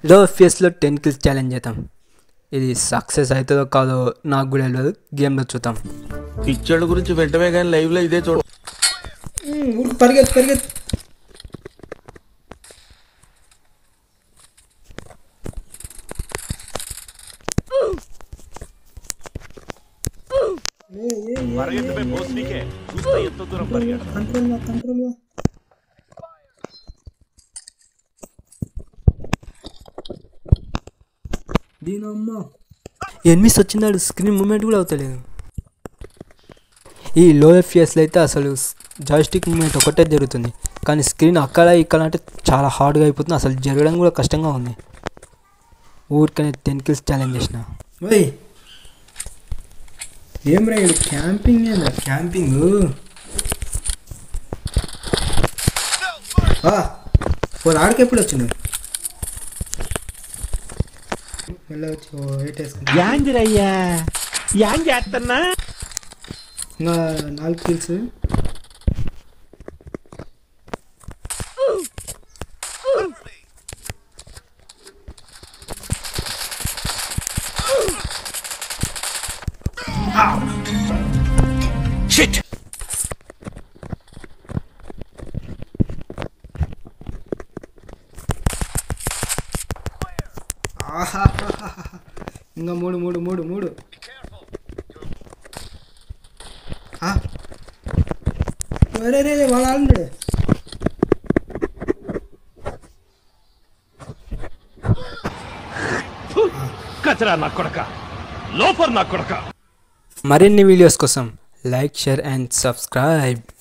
లో ఫేస్లో ten kills challenge చేద్దాం ఇది సక్సెస్ అవుతుందో కాదో నాకు కూడా తెలియదు గేమ్లో చూద్దాం పిచ్చోళ్ళ గురించి వెంటనే కానీ లైవ్ లో ఇదే చూడ పరిగెత్తు పరిగెత్తు పరిగెత్తమే భోస్నికే చూస్తా ఎంత దూరం పరిగెడతా కంట్రోల్ కంట్రోల్ దీనమ్మా ఎనిమిస్ వచ్చిందాడు స్క్రీన్ మూమెంట్ కూడా అవుతలేదు ఈ లో ఎఫ్ఎస్లో అయితే అసలు జాయిస్టిక్ మూమెంట్ ఒకటే జరుగుతుంది కానీ స్క్రీన్ అక్కడ ఇక్కడ అంటే చాలా హార్డ్గా అయిపోతుంది అసలు జరగడం కూడా కష్టంగా ఉంది ఊరికనే టెన్ కిల్స్ ఛాలెంజ్ చేసిన ఓయ్ ఏం రా ఇది క్యాంపింగ్ ఏందా క్యాంపింగ్ వాళ్ళు ఆడికి ఎప్పుడు వచ్చింది మళ్ళీ వచ్చి ఓ ఎయిట్ వేసుకుంటా యాందిరయ్యా యాంగ్ చేస్తున్నా ఇంకా నాలుగు కిల్స్ షిట్ ఇంకా మూడు మూడు మూడు మూడు ఆ? అరే రే రే, వాడు ఆడున్నాడు కచరా నా కొడక లోఫర్ నా కొడక మరిన్ని వీడియోస్ కోసం లైక్ షేర్ అండ్ సబ్స్క్రైబ్